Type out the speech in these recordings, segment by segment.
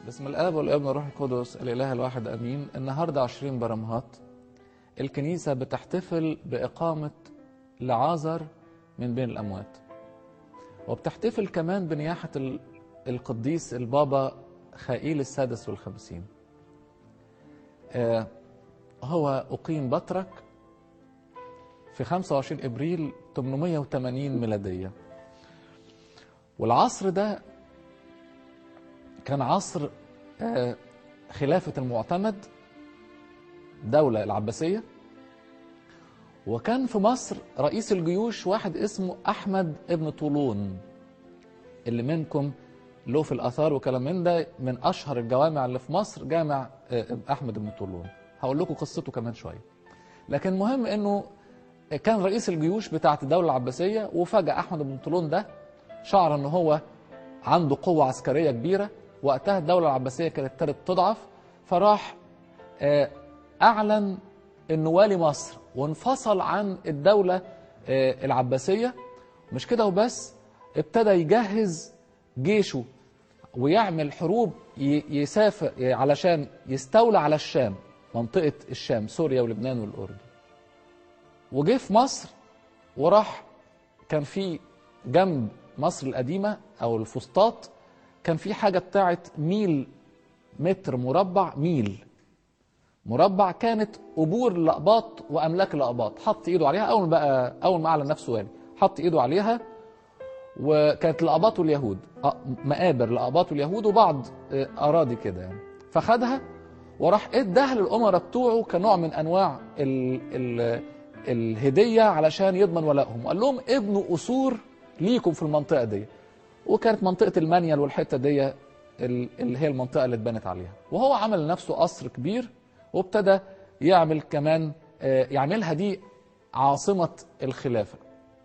باسم الاب والابن والروح القدس الاله الواحد امين النهارده 20 برمهات الكنيسه بتحتفل باقامه لعازر من بين الاموات وبتحتفل كمان بنياحه ال- القديس البابا خائيل السادس والخمسين آه، هو أقيم بطرك في 25 إبريل 880 ميلادية والعصر ده كان عصر آه، خلافة المعتمد دولة العباسية وكان في مصر رئيس الجيوش واحد اسمه أحمد ابن طولون اللي منكم له في الآثار وكلام من ده من أشهر الجوامع اللي في مصر جامع آه، أحمد بن طولون هقول لكم قصته كمان شوية لكن مهم انه كان رئيس الجيوش بتاعت الدولة العباسية وفجأة أحمد بن طولون ده شعر ان هو عنده قوة عسكرية كبيرة وقتها الدولة العباسية كانت ابتدت تضعف فراح آه، أعلن انه والي مصر وانفصل عن الدولة آه، العباسية مش كده وبس ابتدى يجهز جيشه ويعمل حروب ي- يسافر علشان يستولى على الشام منطقة الشام سوريا ولبنان والأردن وجه في مصر وراح كان في جنب مصر القديمة أو الفسطاط كان في حاجة بتاعت ميل متر مربع ميل مربع كانت قبور الأقباط وأملاك الأقباط حط إيده عليها أول ما بقى أول ما أعلن نفسه والي حط إيده عليها وكانت الأقباط واليهود أ- مقابر الأقباط واليهود وبعض آه، أراضي كده يعني فخدها وراح اداها للأمراء بتوعه كنوع من أنواع ال ال الهدية علشان يضمن ولائهم وقال لهم ابنوا قصور ليكم في المنطقة دي وكانت منطقة المنيل والحتة دي ال- اللي هي المنطقة اللي اتبنت عليها وهو عمل لنفسه قصر كبير وابتدى يعمل كمان آه، يعملها دي عاصمة الخلافة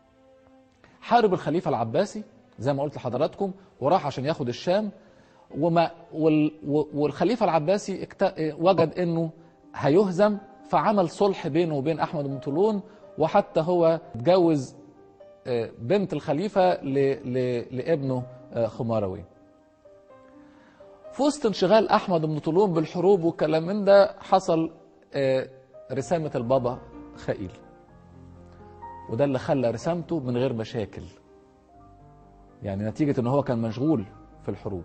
حارب الخليفة العباسي زي ما قلت لحضراتكم وراح عشان ياخد الشام وما وال والخليفة العباسي اكت- وجد انه هيهزم فعمل صلح بينه وبين احمد بن طولون وحتى هو اتجوز آه، بنت الخليفة ل- ل- لابنه آه، خماروي في وسط انشغال احمد بن طولون بالحروب والكلام من ده حصل آه، رسامة البابا خائيل وده اللي خلى رسامته من غير مشاكل يعني نتيجة ان هو كان مشغول في الحروب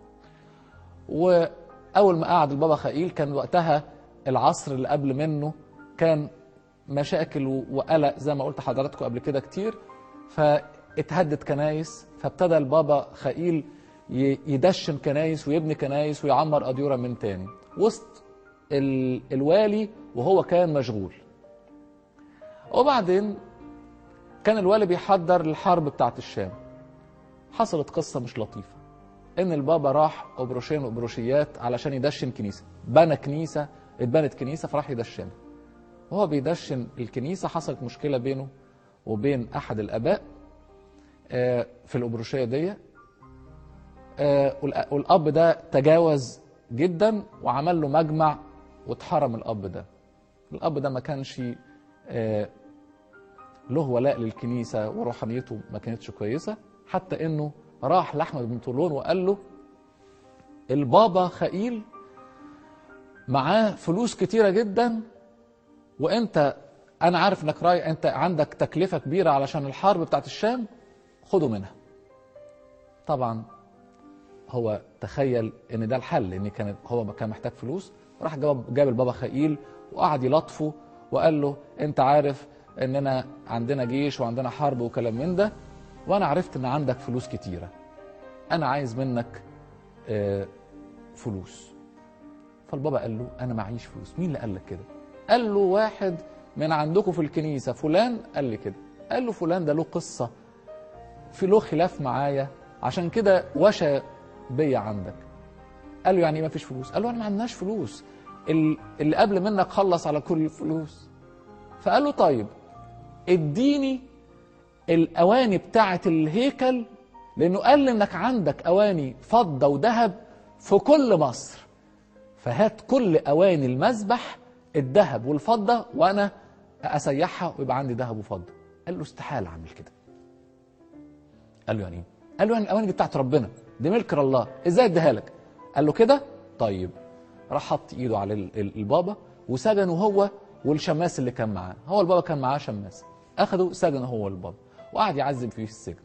واول ما قعد البابا خائيل كان وقتها العصر اللي قبل منه كان مشاكل و- وقلق زي ما قلت لحضراتكم قبل كده كتير فاتهدت كنايس فابتدى البابا خائيل ي- يدشن كنايس ويبني كنايس ويعمر أديرة من تاني وسط ال- الوالي وهو كان مشغول وبعدين كان الوالي بيحضر الحرب بتاعت الشام حصلت قصة مش لطيفة ان البابا راح ابروشين وابروشيات علشان يدشن كنيسة بنى كنيسة اتبنت كنيسة فراح يدشنها وهو بيدشن الكنيسة حصلت مشكلة بينه وبين أحد الآباء آه، في الأبروشية دي آه، والأ- والأب ده تجاوز جدا وعمل له مجمع واتحرم الأب ده الأب ده ما كانش آه، له ولاء للكنيسة وروحانيته ما كانتش كويسة حتى انه راح لأحمد بن طولون وقال له البابا خائيل معاه فلوس كتيرة جدا وانت انا عارف انك راي انت عندك تكلفة كبيرة علشان الحرب بتاعت الشام خدوا منها طبعا هو تخيل ان ده الحل ان كان هو كان محتاج فلوس راح جاب جاب البابا خائيل وقعد يلطفه وقال له انت عارف اننا عندنا جيش وعندنا حرب وكلام من ده وانا عرفت ان عندك فلوس كتيره انا عايز منك آه، فلوس فالبابا قال له انا معيش فلوس مين اللي قال لك كده قال له واحد من عندكم في الكنيسه فلان قال لي كده قال له فلان ده له قصه في له خلاف معايا عشان كده وشى بيا عندك قال له يعني ايه ما فيش فلوس قال له انا ما عندناش فلوس ال- اللي قبل منك خلص على كل الفلوس فقال له طيب اديني الاواني بتاعه الهيكل لانه قال لي انك عندك اواني فضه وذهب في كل مصر فهات كل اواني المذبح الذهب والفضه وانا اسيحها ويبقى عندي ذهب وفضه قال له استحاله اعمل كده قال له يعني ايه قال له يعني الاواني دي بتاعت ربنا دي ملك الله ازاي اديها لك قال له كده طيب راح حط ايده على ال- ال- البابا وسجنه هو والشماس اللي كان معاه هو البابا كان معاه شماس اخده سجنه هو البابا وقعد يعذب فيه في السجن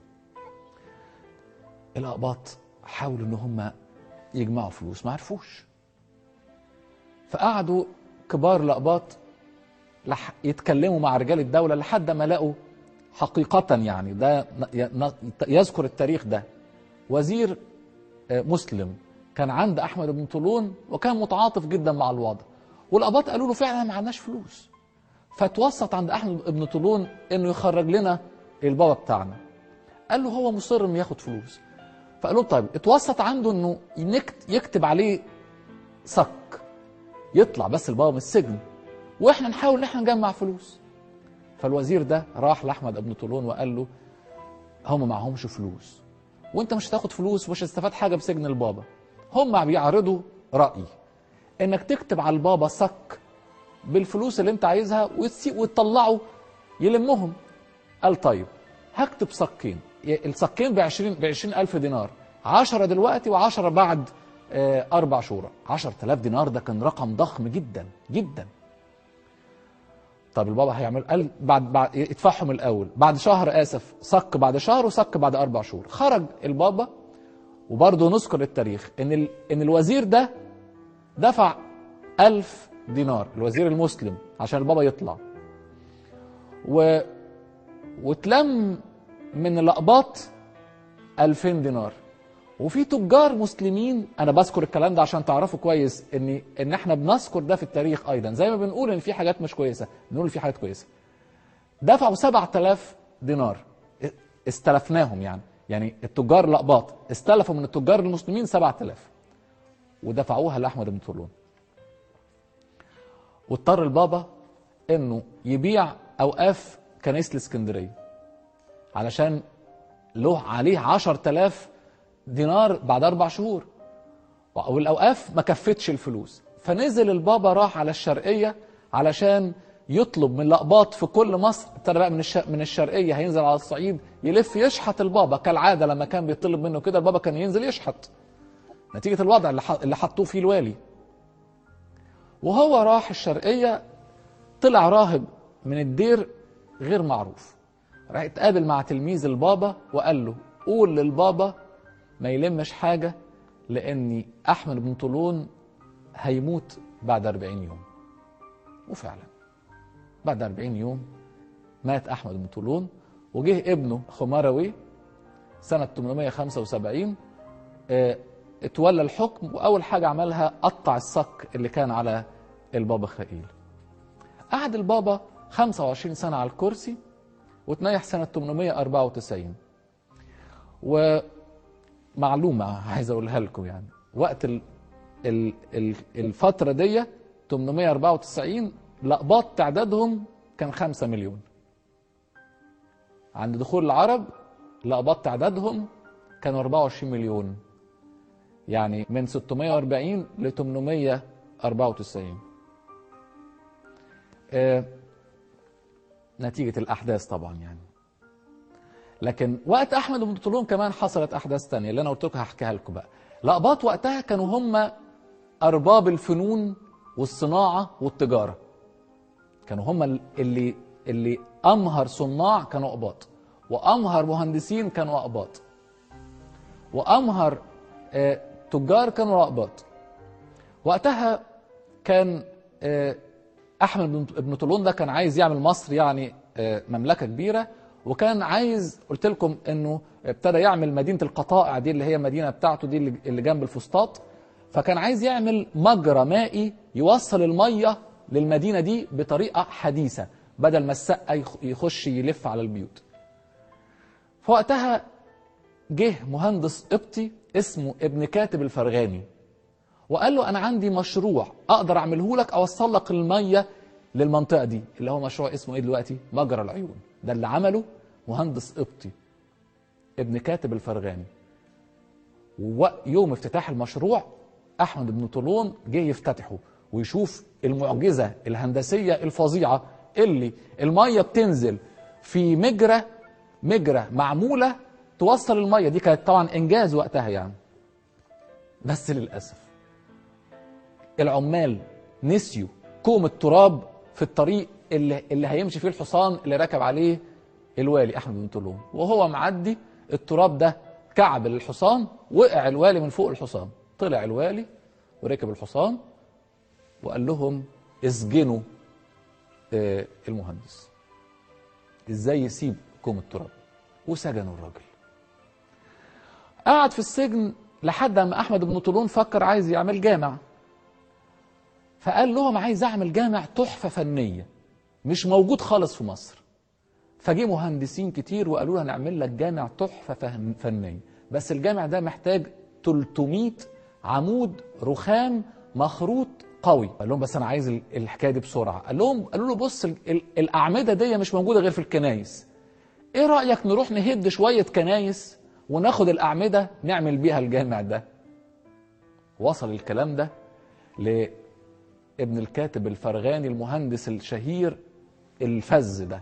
الاقباط حاولوا ان هم يجمعوا فلوس ما عرفوش فقعدوا كبار الاقباط لح- يتكلموا مع رجال الدوله لحد ما لقوا حقيقه يعني ده ن- ي- يذكر التاريخ ده وزير آه، مسلم كان عند احمد بن طولون وكان متعاطف جدا مع الوضع والاباط قالوا له فعلا ما عندناش فلوس فتوسط عند احمد بن طولون انه يخرج لنا البابا بتاعنا قال له هو مصر انه ياخد فلوس فقال له طيب اتوسط عنده انه ينكت- يكتب عليه صك يطلع بس البابا من السجن واحنا نحاول ان احنا نجمع فلوس فالوزير ده راح لاحمد بن طولون وقال له هم معهمش فلوس وانت مش هتاخد فلوس ومش هتستفاد حاجه بسجن البابا هم بيعرضوا راي انك تكتب على البابا صك بالفلوس اللي انت عايزها وتسي- وتطلعه يلمهم قال طيب هكتب صكين الصكين ب 20 ب 20 الف دينار 10 دلوقتي و10 بعد آه، اربع شهور 10000 دينار ده كان رقم ضخم جدا جدا طب البابا هيعمل قال بعد بعد يدفعهم الاول بعد شهر اسف صك بعد شهر وصك بعد اربع شهور خرج البابا وبرضه نذكر التاريخ ان ال... ان الوزير ده دفع ألف دينار الوزير المسلم عشان البابا يطلع و... واتلم من الأقباط 2000 دينار وفي تجار مسلمين انا بذكر الكلام ده عشان تعرفوا كويس ان ان احنا بنذكر ده في التاريخ ايضا زي ما بنقول ان في حاجات مش كويسه بنقول في حاجات كويسه دفعوا 7000 دينار استلفناهم يعني يعني التجار الاقباط استلفوا من التجار المسلمين 7000 ودفعوها لاحمد بن طولون واضطر البابا انه يبيع اوقاف كنيسه الاسكندريه علشان له عليه 10000 دينار بعد اربع شهور والاوقاف ما كفتش الفلوس فنزل البابا راح على الشرقيه علشان يطلب من الاقباط في كل مصر ابتدى بقى من الش... من الشرقيه هينزل على الصعيد يلف يشحت البابا كالعاده لما كان بيطلب منه كده البابا كان ينزل يشحت نتيجه الوضع اللي, ح... اللي حطوه فيه الوالي وهو راح الشرقيه طلع راهب من الدير غير معروف راح اتقابل مع تلميذ البابا وقال له قول للبابا ما يلمش حاجة لأن أحمد بن طولون هيموت بعد 40 يوم وفعلا بعد 40 يوم مات أحمد بن طولون وجه ابنه خمروي سنة 875 اه اتولى الحكم وأول حاجة عملها قطع الصك اللي كان على البابا خليل قعد البابا 25 سنة على الكرسي وتنيح سنة 894 و معلومة عايز أقولها لكم يعني وقت ال ال ال الفترة دي 894 لقباط تعدادهم كان 5 مليون عند دخول العرب لقباط تعدادهم كانوا 24 مليون يعني من 640 ل 894 آه نتيجة الأحداث طبعا يعني لكن وقت احمد بن طولون كمان حصلت احداث تانية اللي انا قلت لكم هحكيها لكم بقى لقباط وقتها كانوا هم ارباب الفنون والصناعه والتجاره كانوا هم اللي اللي امهر صناع كانوا اقباط وامهر مهندسين كانوا اقباط وامهر آه تجار كانوا اقباط وقتها كان آه احمد بن طولون ده كان عايز يعمل مصر يعني آه مملكه كبيره وكان عايز قلت لكم انه ابتدى يعمل مدينه القطائع دي اللي هي مدينه بتاعته دي اللي جنب الفسطاط فكان عايز يعمل مجرى مائي يوصل الميه للمدينه دي بطريقه حديثه بدل ما السقا يخش يلف على البيوت فوقتها جه مهندس قبطي اسمه ابن كاتب الفرغاني وقال له انا عندي مشروع اقدر اعمله لك اوصل لك الميه للمنطقه دي اللي هو مشروع اسمه ايه دلوقتي مجرى العيون ده اللي عمله مهندس قبطي ابن كاتب الفرغاني ويوم افتتاح المشروع احمد بن طولون جه يفتتحه ويشوف المعجزه الهندسيه الفظيعه اللي الميه بتنزل في مجرى مجرى معموله توصل الميه دي كانت طبعا انجاز وقتها يعني بس للأسف العمال نسيوا كوم التراب في الطريق اللي, اللي هيمشي فيه الحصان اللي راكب عليه الوالي أحمد بن طولون وهو معدي التراب ده كعب للحصان وقع الوالي من فوق الحصان طلع الوالي وركب الحصان وقال لهم اسجنوا آه، المهندس ازاي يسيب كوم التراب وسجنوا الراجل قعد في السجن لحد ما احمد بن طولون فكر عايز يعمل جامع فقال لهم عايز اعمل جامع تحفه فنيه مش موجود خالص في مصر فجي مهندسين كتير وقالوا له هنعمل لك جامع تحفه فن- فنيه بس الجامع ده محتاج 300 عمود رخام مخروط قوي قال لهم بس انا عايز ال- الحكايه دي بسرعه قال لهم قالوا له بص ال- ال- الاعمده دي مش موجوده غير في الكنايس ايه رايك نروح نهد شويه كنايس وناخد الاعمده نعمل بيها الجامع ده وصل الكلام ده لابن الكاتب الفرغاني المهندس الشهير الفز ده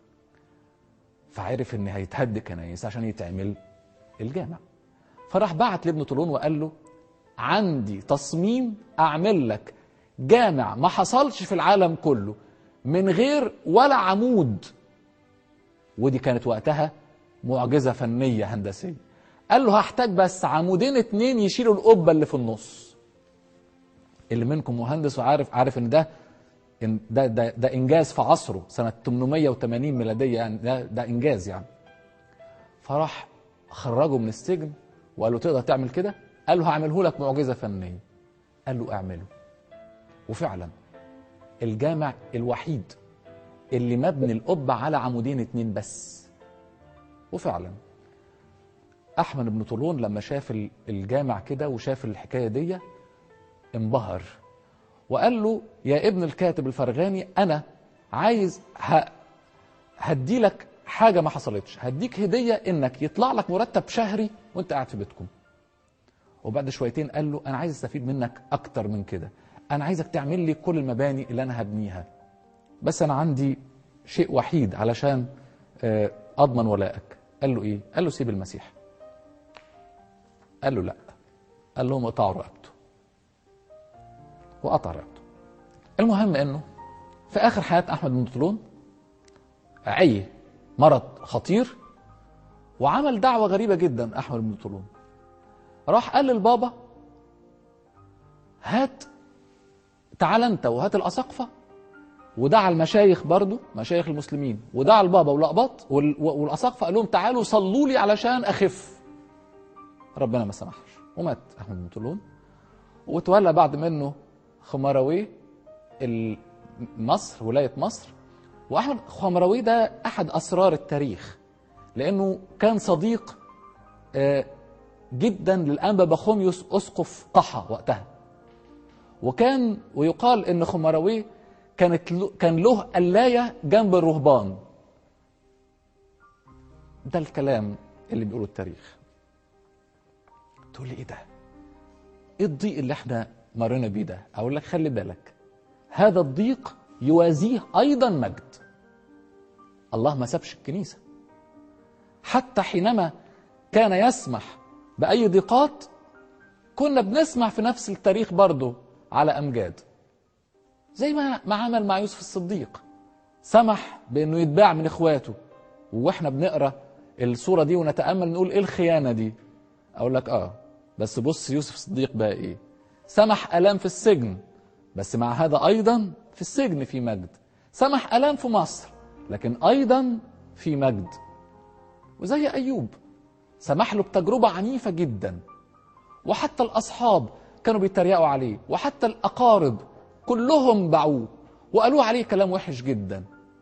فعرف ان هيتهد كنايس عشان يتعمل الجامع فراح بعت لابن طولون وقال له عندي تصميم اعمل لك جامع ما حصلش في العالم كله من غير ولا عمود ودي كانت وقتها معجزه فنيه هندسيه قال له هحتاج بس عمودين اتنين يشيلوا القبه اللي في النص اللي منكم مهندس وعارف عارف ان ده إن ده ده, ده انجاز في عصره سنه 880 ميلاديه يعني ده, ده انجاز يعني فراح خرجه من السجن وقال له تقدر تعمل كده قال له هعمله لك معجزه فنيه قال له اعمله وفعلا الجامع الوحيد اللي مبني القبه على عمودين اتنين بس وفعلا احمد بن طولون لما شاف ال- الجامع كده وشاف الحكايه دي انبهر وقال له يا ابن الكاتب الفرغاني انا عايز ه... هدي لك حاجه ما حصلتش هديك هديه انك يطلع لك مرتب شهري وانت قاعد في بيتكم وبعد شويتين قال له انا عايز استفيد منك اكتر من كده انا عايزك تعمل لي كل المباني اللي انا هبنيها بس انا عندي شيء وحيد علشان آه، اضمن ولائك قال له ايه قال له سيب المسيح قال له لا قال لهم اقطعوا رقبته وقطع رقبته المهم انه في اخر حياه احمد بن طولون عي مرض خطير وعمل دعوه غريبه جدا احمد بن طولون راح قال للبابا هات تعال انت وهات الاساقفه ودعا المشايخ برضو مشايخ المسلمين ودعا البابا والأقباط وال- والاساقفه قال لهم تعالوا صلوا لي علشان اخف ربنا ما سمحش ومات احمد بن طولون وتولى بعد منه خمراوي ال- مصر ولايه مصر واحمد خمراوي ده احد اسرار التاريخ لانه كان صديق آه، جدا للانبا بخوميوس اسقف قحا وقتها وكان ويقال ان خمراوي كانت له كان له قلايه جنب الرهبان ده الكلام اللي بيقوله التاريخ تقول لي ايه ده ايه الضيق اللي احنا مرينا بيه ده اقول لك خلي بالك هذا الضيق يوازيه ايضا مجد الله ما سابش الكنيسه حتى حينما كان يسمح باي ضيقات كنا بنسمع في نفس التاريخ برضه على امجاد زي ما ما عمل مع يوسف الصديق سمح بانه يتباع من اخواته واحنا بنقرا الصوره دي ونتامل نقول ايه الخيانه دي اقول لك اه بس بص يوسف الصديق بقى ايه سمح الام في السجن بس مع هذا ايضا في السجن في مجد سمح الام في مصر لكن ايضا في مجد وزي ايوب سمح له بتجربه عنيفه جدا وحتى الاصحاب كانوا بيتريقوا عليه وحتى الاقارب كلهم باعوه وقالوا عليه كلام وحش جدا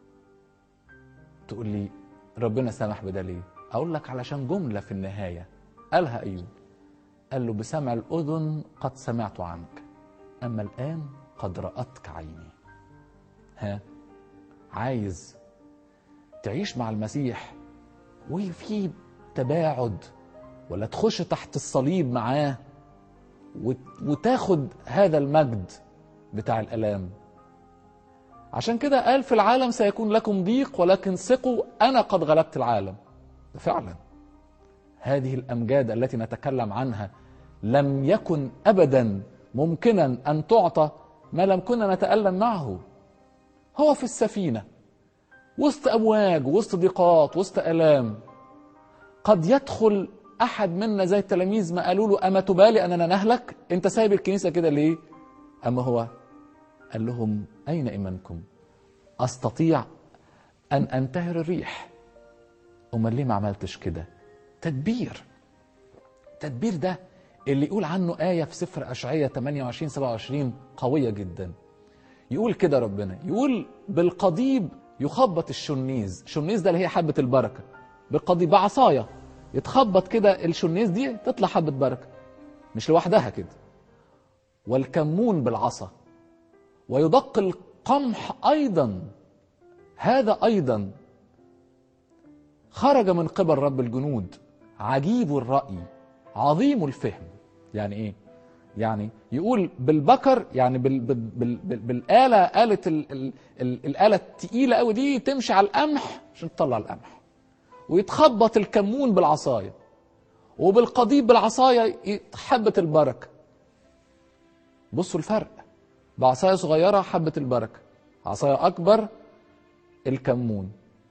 تقول لي ربنا سمح بده ليه اقول لك علشان جمله في النهايه قالها ايوب قال له بسمع الاذن قد سمعت عنك اما الان قد راتك عيني ها عايز تعيش مع المسيح وفي تباعد ولا تخش تحت الصليب معاه وت- وتاخد هذا المجد بتاع الالام عشان كده قال في العالم سيكون لكم ضيق ولكن ثقوا انا قد غلبت العالم فعلا هذه الامجاد التي نتكلم عنها لم يكن ابدا ممكنا ان تعطى ما لم كنا نتالم معه هو في السفينه وسط امواج وسط ضيقات وسط الام قد يدخل احد منا زي التلاميذ ما قالوا له اما تبالي اننا نهلك انت سايب الكنيسه كده ليه اما هو قال لهم اين ايمانكم استطيع ان انتهر الريح امال ليه ما عملتش كده تدبير التدبير ده اللي يقول عنه آية في سفر أشعية 28 27 قوية جدا يقول كده ربنا يقول بالقضيب يخبط الشنيز الشنيز ده اللي هي حبة البركة بالقضيب بعصاية يتخبط كده الشنيز دي تطلع حبة بركة مش لوحدها كده والكمون بالعصا ويدق القمح أيضا هذا أيضا خرج من قبل رب الجنود عجيب الرأي عظيم الفهم يعني ايه يعني يقول بالبكر يعني بال بال بال بال بالآلة آلة ال ال ال الآلة التقيلة قوي دي تمشي على القمح عشان تطلع القمح ويتخبط الكمون بالعصاية وبالقضيب بالعصاية حبة البركة بصوا الفرق بعصاية صغيرة حبة البركة عصاية أكبر الكمون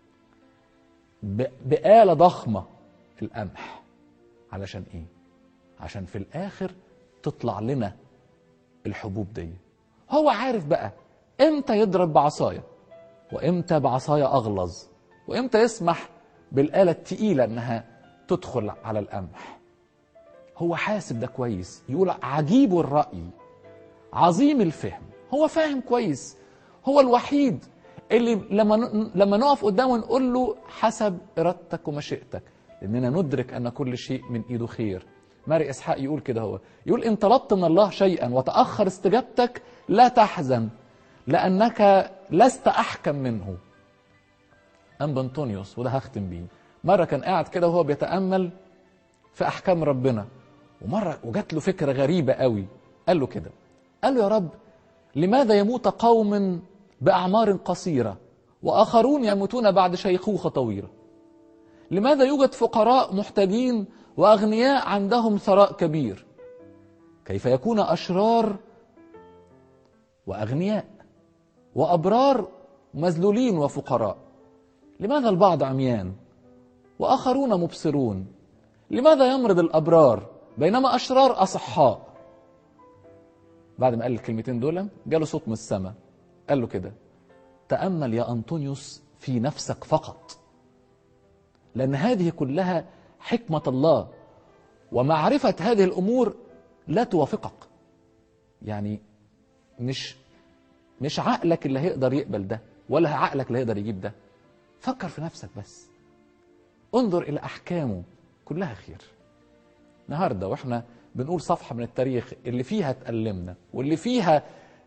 بآلة ضخمة القمح علشان ايه عشان في الاخر تطلع لنا الحبوب دي هو عارف بقى امتى يضرب بعصايه وامتى بعصايه اغلظ وامتى يسمح بالاله التقيله انها تدخل على القمح هو حاسب ده كويس يقول عجيب الراي عظيم الفهم هو فاهم كويس هو الوحيد اللي لما لما نقف قدامه نقول له حسب ارادتك ومشيئتك اننا ندرك ان كل شيء من ايده خير ماري اسحاق يقول كده هو يقول ان طلبت من الله شيئا وتاخر استجابتك لا تحزن لانك لست احكم منه ام بنطونيوس وده هختم بيه مره كان قاعد كده وهو بيتامل في احكام ربنا ومره وجات له فكره غريبه قوي قال له كده قال له يا رب لماذا يموت قوم باعمار قصيره واخرون يموتون بعد شيخوخه طويله لماذا يوجد فقراء محتاجين واغنياء عندهم ثراء كبير كيف يكون اشرار واغنياء وابرار مذلولين وفقراء لماذا البعض عميان واخرون مبصرون لماذا يمرض الابرار بينما اشرار اصحاء بعد ما قال الكلمتين دول جاله صوت من السماء قال له كده تامل يا انطونيوس في نفسك فقط لأن هذه كلها حكمة الله ومعرفة هذه الأمور لا توافقك يعني مش مش عقلك اللي هيقدر يقبل ده ولا عقلك اللي هيقدر يجيب ده فكر في نفسك بس انظر إلى أحكامه كلها خير النهاردة وإحنا بنقول صفحة من التاريخ اللي فيها تألمنا واللي فيها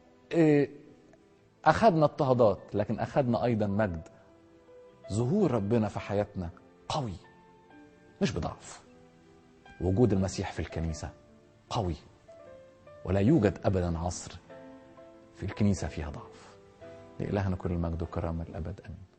أخذنا اضطهادات لكن أخذنا أيضا مجد ظهور ربنا في حياتنا قوي مش بضعف وجود المسيح في الكنيسة قوي ولا يوجد أبدا عصر في الكنيسة فيها ضعف لإلهنا كل المجد والكرامة الأبد أمين